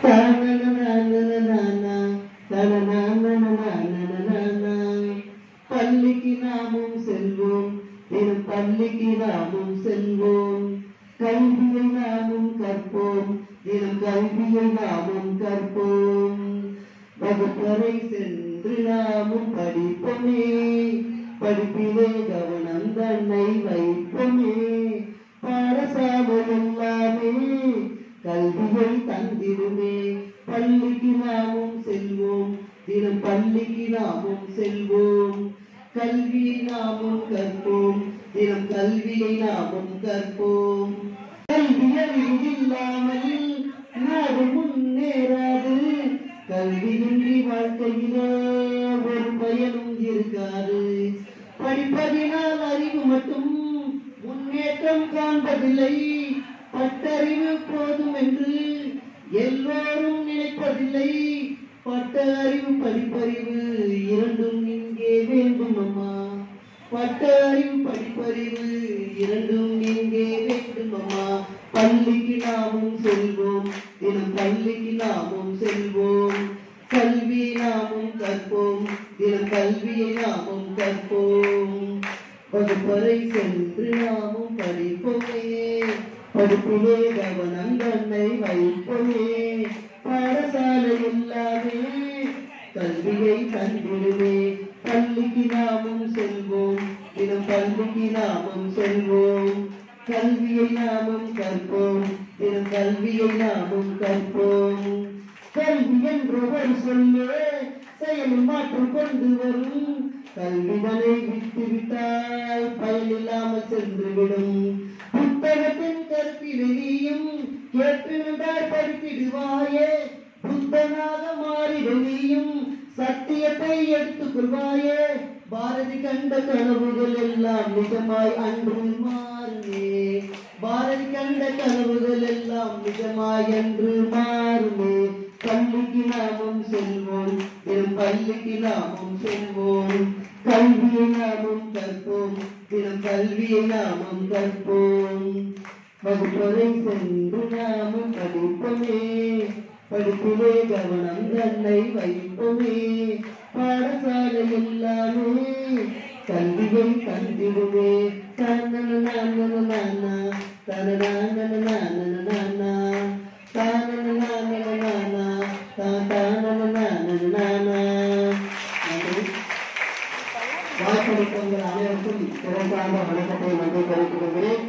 தனனனனனனனா, தனனனனனனனனா. பள்ளிக்கு நாமும் செல்வோம் தினம் பள்ளிக்கு நாமும் செல்வோம் கல்வியை நாமும் கற்போம் தினம் கல்வியை நாமும் கற்போம் வகுப்பறை சென்று நாமும் படிப்போமே படிப்பிலே கவனம் தன்னை வைப்போமே பாடசாலை எல்லாமே கல்வியை தந்திடுமே பள்ளிக்கு நாமும் செல்வோம் தினம் பள்ளிக்கு நாமும் செல்வோம் கல்வியை நாமும் கற்போம் தினம் கல்வியை நாமும் கற்போம் கல்வி அறிவு இல்லாமல் நாடு முன்னேறாது கல்வியின்றி வாழ்க்கையிலே ஒரு பயனும் இருக்காது படிப்பதினால் அறிவு மட்டும் முன்னேற்றம் காண்பதில்லை பட்டறிவு போதும் என்று எல்லோரும் நினைப்பதில்லை பட்ட அறிவு படிப்பறிவு இரண்டும் இங்கே வேண்டும் அம்மா பட்ட அறிவு படிப்பறிவு இரண்டும் இங்கே வேண்டும் அம்மா பள்ளிக்கு நாமும் செல்வோம் தினம் பள்ளிக்கு நாமும் செல்வோம் கல்வி நாமும் கற்போம் தினம் கல்வியை நாமும் கற்போம் வகுப்பறை சென்று நாமும் படிப்போமே படிப்பிலே கவனம் தன்னை வைப்போமே பாடசாலை எல்லாமே கல்வியை தந்திடுமே பள்ளிக்கு நாமும் செல்வோம் தினம் பள்ளிக்கு நாமும் செல்வோம் கல்வியை நாமும் கற்போம் தினம் கல்வியை நாமும் கற்போம் கல்வி என்று ஒரு சொல்லே செயலில் மாற்றம் கொண்டு வரும் கல்விதனை விட்டு விட்டால் பயனில்லாமல் சென்றுவிடும் புத்தகத்தின் கருத்தில் நீயும் கேட்டிருந்தால் படித்திடுவாயே புத்தனாக மாறிட நீயும் சத்தியத்தை எடுத்துக் கொள்வாயே பாரதி கண்ட கனவுகள் எல்லாம் நிஜமாய் அன்று மாறுமே பாரதி கண்ட கனவுகள் எல்லாம் நிஜமாய் அன்று மாறுமே பள்ளிக்கு நாமும் செல்வோம் தினம் பள்ளிக்கு நாமும் செல்வோம் கல்வியை நாமும் கற்போம் தினம் கல்வியை நாமும் கற்போம் வகுப்பறை சென்று நாமும் படிப்போமே படிப்பிலே கவனம் தன்னை வைப்போமே பாடசாலை எல்லாமே கல்வியை தந்திடுமே தன்னன தனனா வாய்ப்பளித்தவங்கள் அனைவருக்கும் சிறப்பாக வணக்கத்தை நன்றி தெரிவித்துக் கொள்கிறேன்